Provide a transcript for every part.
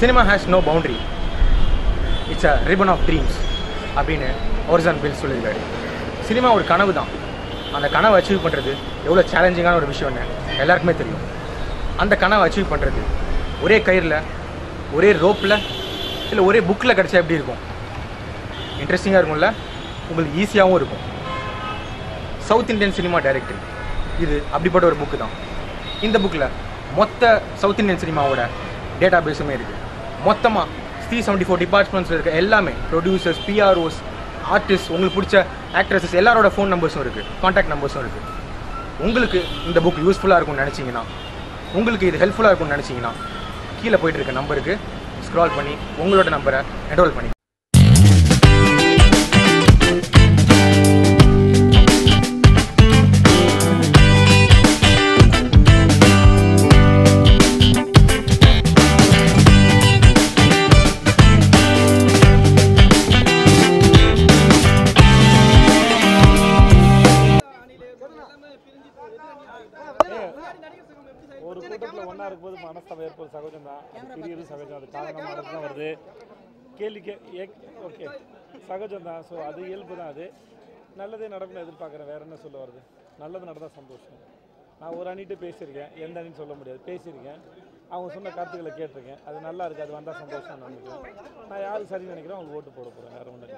Cinema has no boundary it's a ribbon of dreams அப்படின்னு ஒரிஜன் bill சொல்லியிருக்காரு cinema ஒரு கனவு தான் அந்த கனவை அச்சீவ் பண்ணுறது எவ்வளோ சேலஞ்சிங்கான ஒரு விஷயம்னு எல்லாருக்குமே தெரியும் அந்த கனவை அச்சீவ் பண்ணுறது ஒரே கயிறில் ஒரே ரோப்பில் இல்லை ஒரே புக்கில் கிடச்சா எப்படி இருக்கும் இன்ட்ரெஸ்டிங்காக இருக்கும்ல உங்களுக்கு ஈஸியாகவும் இருக்கும் சவுத் இந்தியன் சினிமா டைரக்டர் இது அப்படிப்பட்ட ஒரு புக்கு தான் இந்த புக்கில் மொத்த சவுத் இந்தியன் சினிமாவோட டேட்டா பேஸுமே இருக்குது மொத்தமாக த்ரீ செவன்ட்டி ஃபோர் டிபார்ட்மெண்ட்ஸில் இருக்க எல்லாமே ப்ரொடியூசர்ஸ் பிஆர்ஓஸ் ஆர்டிஸ்ட் உங்களுக்கு பிடிச்ச ஆக்ட்ரஸஸ் எல்லாரோட ஃபோன் நம்பர்ஸும் இருக்குது காண்டாக்ட் நம்பர்ஸும் இருக்குது உங்களுக்கு இந்த புக் யூஸ்ஃபுல்லாக இருக்கும்னு நினச்சிங்கன்னா உங்களுக்கு இது ஹெல்ப்ஃபுல்லாக இருக்கும்னு நினச்சிங்கன்னா கீழே போயிட்டு இருக்க நம்பருக்கு ஸ்க்ரால் பண்ணி உங்களோட நம்பரை என்ரோல் பண்ணி ஒரு கூட்டத்தில் ஒன்றா இருக்கும்போது மனஸ்தாபம் ஏற்படும் சகஜம் தான் பிரியுது சகஜம் அது காரணமாக தான் வருது கேள்வி கே ஓகே சகஜம் தான் ஸோ அது இயல்பு தான் அது நல்லதே நடக்கணும்னு எதிர்பார்க்குறேன் வேற என்ன சொல்ல வருது நல்லது நடந்தால் சந்தோஷம் நான் ஒரு அணிட்டு பேசியிருக்கேன் எந்த அணின்னு சொல்ல முடியாது பேசியிருக்கேன் அவங்க சொன்ன கருத்துக்களை கேட்டிருக்கேன் அது நல்லா இருக்குது அது வந்தால் சந்தோஷம் நினைக்கிறேன் நான் யாருக்கு சரின்னு நினைக்கிறேன் அவங்களுக்கு ஓட்டு போட போகிறேன் வேறு ஒன்றும்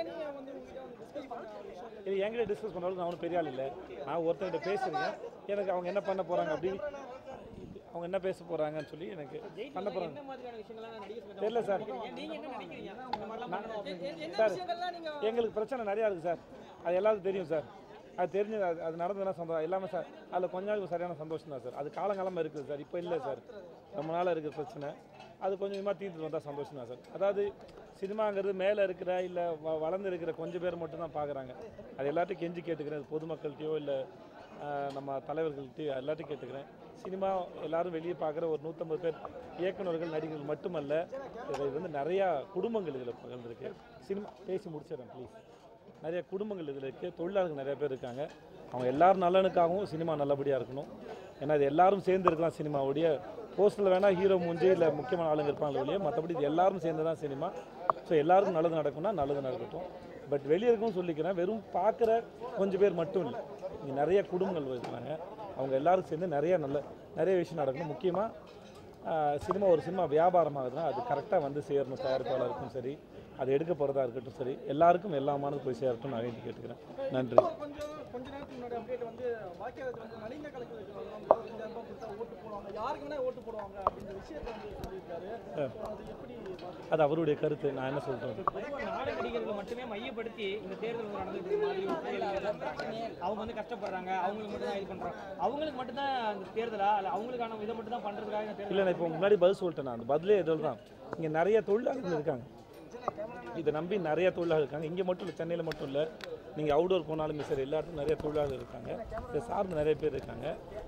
இல்லை இது என்கிட்ட டிஸ்கஸ் பண்ணுறதுக்கு நான் ஒன்றும் பெரிய ஆள் இல்லை நான் ஒருத்தர்கிட்ட பேசியிருக்கேன் எனக்கு அவங்க என்ன பண்ண போகிறாங்க அப்படி அவங்க என்ன பேச போகிறாங்கன்னு சொல்லி எனக்கு பண்ண போகிறாங்க தெரியல சார் நான்- சார் எங்களுக்கு பிரச்சனை நிறையா இருக்குது சார் அது எல்லாருக்கும் தெரியும் சார் அது தெரிஞ்சு அது அது நடந்ததுன்னா சந்தோஷம் எல்லாமே சார் அதில் கொஞ்ச நாளுக்கு சரியான சந்தோஷம் தான் சார் அது காலங்காலமாக இருக்குது சார் இப்போ இல்லை சார் ரொம்ப நாளாக இருக்கிற பிரச்சனை அது கொஞ்சம் கொஞ்சமாக தீர்த்து வந்தால் சந்தோஷம் தான் சார் அதாவது சினிமாங்கிறது மேலே இருக்கிற இல்லை வ வளர்ந்து இருக்கிற கொஞ்சம் பேர் மட்டும் தான் பார்க்குறாங்க அது எல்லாத்தையும் கெஞ்சி கேட்டுக்கிறேன் அது பொதுமக்கள்கிட்டயோ இல்லை நம்ம தலைவர்கள்ட்டையோ எல்லாத்தையும் கேட்டுக்கிறேன் சினிமா எல்லாரும் வெளியே பார்க்குற ஒரு நூற்றம்பது பேர் இயக்குனர்கள் நடிகர்கள் மட்டுமல்ல இது வந்து நிறையா குடும்பங்கள் இதில் பகிர்ந்துருக்கு சினிமா பேசி முடிச்சிடறேன் ப்ளீஸ் நிறைய குடும்பங்கள் இதில் இருக்குது தொழிலாளர்கள் நிறைய பேர் இருக்காங்க அவங்க எல்லாரும் நலனுக்காகவும் சினிமா நல்லபடியாக இருக்கணும் ஏன்னா இது எல்லாரும் சேர்ந்து இருக்கலாம் சினிமாவுடைய போஸ்டரில் வேணால் ஹீரோ மூஞ்சி இல்லை முக்கியமான ஆளுங்க இருப்பாங்க ஒழிய மற்றபடி இது எல்லாரும் சேர்ந்து தான் சினிமா ஸோ எல்லாருக்கும் நல்லது நடக்கும்னா நல்லது நடக்கட்டும் பட் வெளியே இருக்கவும் சொல்லிக்கிறேன் வெறும் பார்க்குற கொஞ்சம் பேர் மட்டும் இல்லை இங்கே நிறைய குடும்பங்கள் இருக்கிறாங்க அவங்க எல்லாரும் சேர்ந்து நிறைய நல்ல நிறைய விஷயம் நடக்கணும் முக்கியமாக சினிமா ஒரு சினிமா வியாபாரமாகுதுன்னா அது கரெக்டாக வந்து சேரணும் தயாரிப்பாளருக்கும் சரி அது எடுக்க போகிறதா இருக்கட்டும் சரி எல்லாருக்கும் எல்லாமானது போய் சேரட்டும் நான் வேண்டி கேட்டுக்கிறேன் நன்றி கொஞ்சம் கொஞ்ச நேரத்துக்கு முன்னாடி அப்டேட் வந்து பாக்கியராஜ் வந்து நலிந்த கலெக்டர் ரெண்டாயிரம் ரூபாய் கொடுத்தா ஓட்டு போடுவாங்க யாருக்கு வேணா ஓட்டு போடுவாங்க அப்படின்ற விஷயத்தை வந்து சொல்லியிருக்காரு So, அது எப்படி பாக்குறீங்க? அது அவருடைய கருத்து நான் என்ன சொல்கிறேன் பொதுவா நாடக நடிகர்களை மட்டுமே மையப்படுத்தி இந்த தேர்தல் வந்து நடந்துட்டு இருக்க மாதிரி ஒரு கேள்வி எல்லாம் பண்றாங்க. அவங்க வந்து கஷ்டப்படுறாங்க அவங்களுக்கு மட்டும் தான் இது பண்றாங்க அவங்களுக்கு மட்டும் தான் அந்த தேர்தலா இல்ல அவங்களுக்கான இதை மட்டும் தான் பண்றதுக்காக இந்த தேர்தல் இல்லை நான் இப்போ முன்னாடி பதில் சொல்லிட்டேன் நான் அந்த பதிலே இதில் தான் இங்கே நிறைய தொழிலாளர்கள் இருக்காங்க இதை நம்பி நிறைய தொழிலாளர்கள் இருக்காங்க இங்கே மட்டும் இல்லை சென்னையில் மட்டும் இல்லை நீங்கள் அவுடோர் போனாலுமே சரி எல்லா இடத்துலையும் நிறைய தொழிலாளர்கள் இருக்காங்க இதை சார்ந்து நிறைய பேர் இருக்காங்க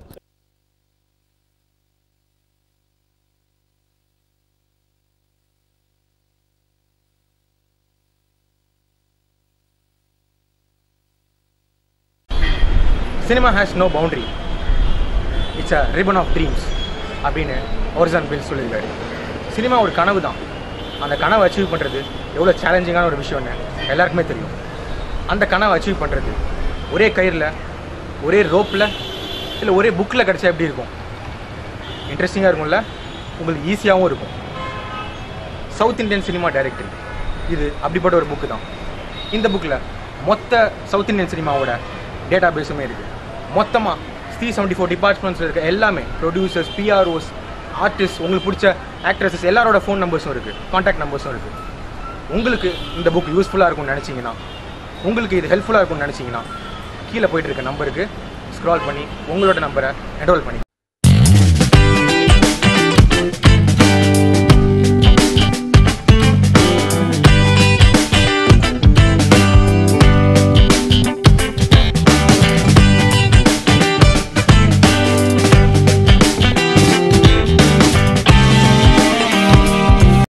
cinema has no boundary it's a ribbon of dreams அப்படின்னு ஒரிஜன் பில் சொல்லியிருக்காரு சினிமா ஒரு கனவு தான் அந்த கனவை அச்சீவ் பண்ணுறது எவ்வளோ சேலஞ்சிங்கான ஒரு விஷயம்னு எல்லாருக்குமே தெரியும் அந்த கனவை அச்சீவ் பண்ணுறது ஒரே கயிறில் ஒரே ரோப்பில் இல்லை ஒரே புக்கில் கிடச்சா எப்படி இருக்கும் இன்ட்ரெஸ்டிங்காக இருக்கும்ல உங்களுக்கு ஈஸியாகவும் இருக்கும் சவுத் இந்தியன் சினிமா டைரக்டர் இது அப்படிப்பட்ட ஒரு புக்கு தான் இந்த புக்கில் மொத்த சவுத் இந்தியன் சினிமாவோட டேட்டா பேஸுமே இருக்குது மொத்தமாக த்ரீ செவன்ட்டி ஃபோர் டிபார்ட்மெண்ட்ஸில் இருக்க எல்லாமே ப்ரொடியூசர்ஸ் பிஆர்ஓஸ் ஆர்டிஸ்ட் உங்களுக்கு பிடிச்ச ஆக்ட்ரஸஸ் எல்லாரோட ஃபோன் நம்பர்ஸும் இருக்குது காண்டாக்ட் நம்பர்ஸும் இருக்குது உங்களுக்கு இந்த புக் யூஸ்ஃபுல்லாக இருக்கும்னு நினச்சிங்கன்னா உங்களுக்கு இது ஹெல்ப்ஃபுல்லாக இருக்கும்னு நினச்சிங்கன்னா கீழே போயிட்டு இருக்க நம்பருக்கு ஸ்க்ரால் பண்ணி உங்களோட நம்பரை என்ரோல் பண்ணி